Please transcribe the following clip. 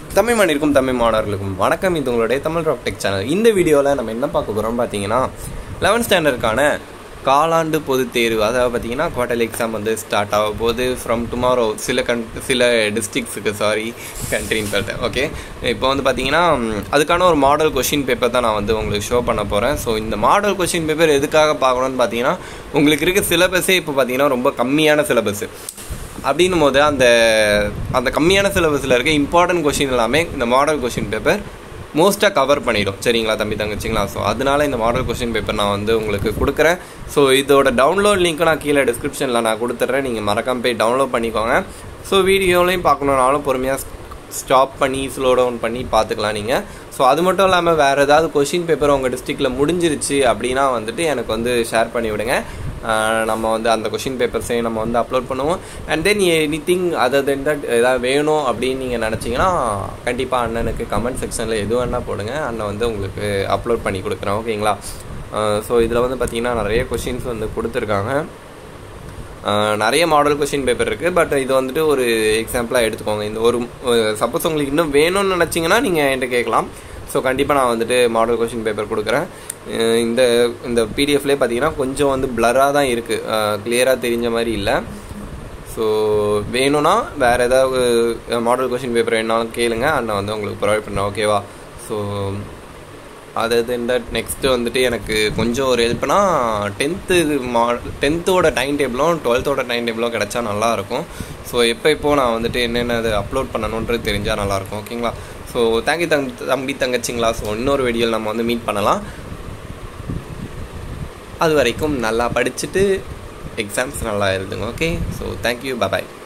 தமிழ் மண்ணிற்கும் தமிழ் மாணவர்களுக்கும் வணக்கம் இது உங்களுடைய தமிழ் ராக் டெக் சேனல் இந்த வீடியோவில் நம்ம என்ன பார்க்க போகிறோம் பார்த்தீங்கன்னா லெவன்த் ஸ்டாண்டர்டுக்கான காலாண்டு பொதுத் தேர்வு அதாவது பார்த்தீங்கன்னா குவார்டர்லி எக்ஸாம் வந்து ஸ்டார்ட் ஆக போகுது ஃப்ரம் டுமாரோ சில கன் சில டிஸ்ட்ரிக்ஸுக்கு சாரி கண்ட்ரின்னு சொல்லிட்டேன் ஓகே இப்போ வந்து பார்த்தீங்கன்னா ம், அதுக்கான ஒரு மாடல் கொஷின் பேப்பர் தான் நான் வந்து உங்களுக்கு ஷோ பண்ண போகிறேன் ஸோ இந்த மாடல் கொஷின் பேப்பர் எதுக்காக பார்க்கணும்னு பார்த்தீங்கன்னா உங்களுக்கு இருக்க சிலபஸே இப்போ பார்த்தீங்கன்னா ரொம்ப கம்மியான சிலபஸ் அப்படின்னும் போது அந்த அந்த கம்மியான சிலபஸில் இருக்க இம்பார்ட்டன்ட் கொஷின் எல்லாமே இந்த மாடல் கொஷின் பேப்பர் மோஸ்ட்டாக கவர் பண்ணிடும் சரிங்களா தம்பி தங்கச்சிங்களா ஸோ அதனால இந்த மாடல் கொஷின் பேப்பர் நான் வந்து உங்களுக்கு கொடுக்குறேன் ஸோ இதோட டவுன்லோட் லிங்க்கும் நான் கீழே டிஸ்கிரிப்ஷனில் நான் கொடுத்துட்றேன் நீங்கள் மறக்காம போய் டவுன்லோட் பண்ணிக்கோங்க ஸோ வீடியோலையும் பார்க்கணுன்னாலும் பொறுமையாக ஸ்டாப் பண்ணி ஸ்லோ டவுன் பண்ணி பார்த்துக்கலாம் நீங்கள் ஸோ அது மட்டும் இல்லாமல் வேறு ஏதாவது கொஷின் பேப்பர் உங்கள் டிஸ்ட்ரிக்டில் முடிஞ்சிருச்சு அப்படின்னா வந்துட்டு எனக்கு வந்து ஷேர் பண்ணி விடுங்க ஆஹ் நம்ம வந்து அந்த கொஷின் பேப்பர்ஸையும் நம்ம வந்து அப்லோட் பண்ணுவோம் and then anything other than that ஏதாவது வேணும் அப்படின்னு நீங்கள் நினச்சிங்கன்னா கண்டிப்பாக அண்ணனுக்கு கமெண்ட் செக்ஷனில் எது வேணால் போடுங்க அண்ணன் வந்து உங்களுக்கு அப்லோட் பண்ணி கொடுக்குறேன் ஓகேங்களா ஸோ இதில் வந்து பார்த்தீங்கன்னா நிறைய கொஷின்ஸ் வந்து கொடுத்துருக்காங்க ஆஹ் நிறைய மாடல் கொஷின் பேப்பர் இருக்குது பட் இது வந்துட்டு ஒரு எக்ஸாம்பிளாக எடுத்துக்கோங்க இந்த ஒரு சப்போஸ் உங்களுக்கு இன்னும் வேணும்னு நினச்சிங்கன்னா நீங்கள் என்கிட்ட கேட்கலாம் ஸோ கண்டிப்பாக நான் வந்துட்டு மாடல் கொஷின் பேப்பர் கொடுக்குறேன் அஹ் இந்த இந்த பிடிஎஃப்லேயே பார்த்தீங்கன்னா கொஞ்சம் வந்து பிளராக தான் இருக்குது கிளியராக தெரிஞ்ச மாதிரி இல்லை ஸோ வேணும்னா வேறு ஏதாவது மாடல் கொஷின் பேப்பர் வேணாலும் கேளுங்க அண்ணன் வந்து உங்களுக்கு ப்ரொவைட் பண்ணேன் ஓகேவா so other than that next வந்துட்டு எனக்கு கொஞ்சம் ஒரு ஹெல்ப்னா டென்த்து மா டென்த்தோட டைம் டேபிளும் டுவெல்த்தோட டைம் டேபிளும் கிடச்சா நல்லாயிருக்கும் ஸோ எப்போ எப்போ நான் வந்துட்டு என்னென்ன அது அப்லோட் பண்ணணுன்றது தெரிஞ்சால் நல்லாயிருக்கும் ஓகேங்களா ஸோ தேங்க்யூ தங் தம்பி தங்கச்சிங்களா ஸோ இன்னொரு வீடியோவில் நம்ம வந்து மீட் பண்ணலாம் அது வரைக்கும் நல்லா படிச்சுட்டு எக்ஸாம்ஸ் நல்லா எழுதுங்க ஓகே ஸோ தேங்க்யூ பபாய்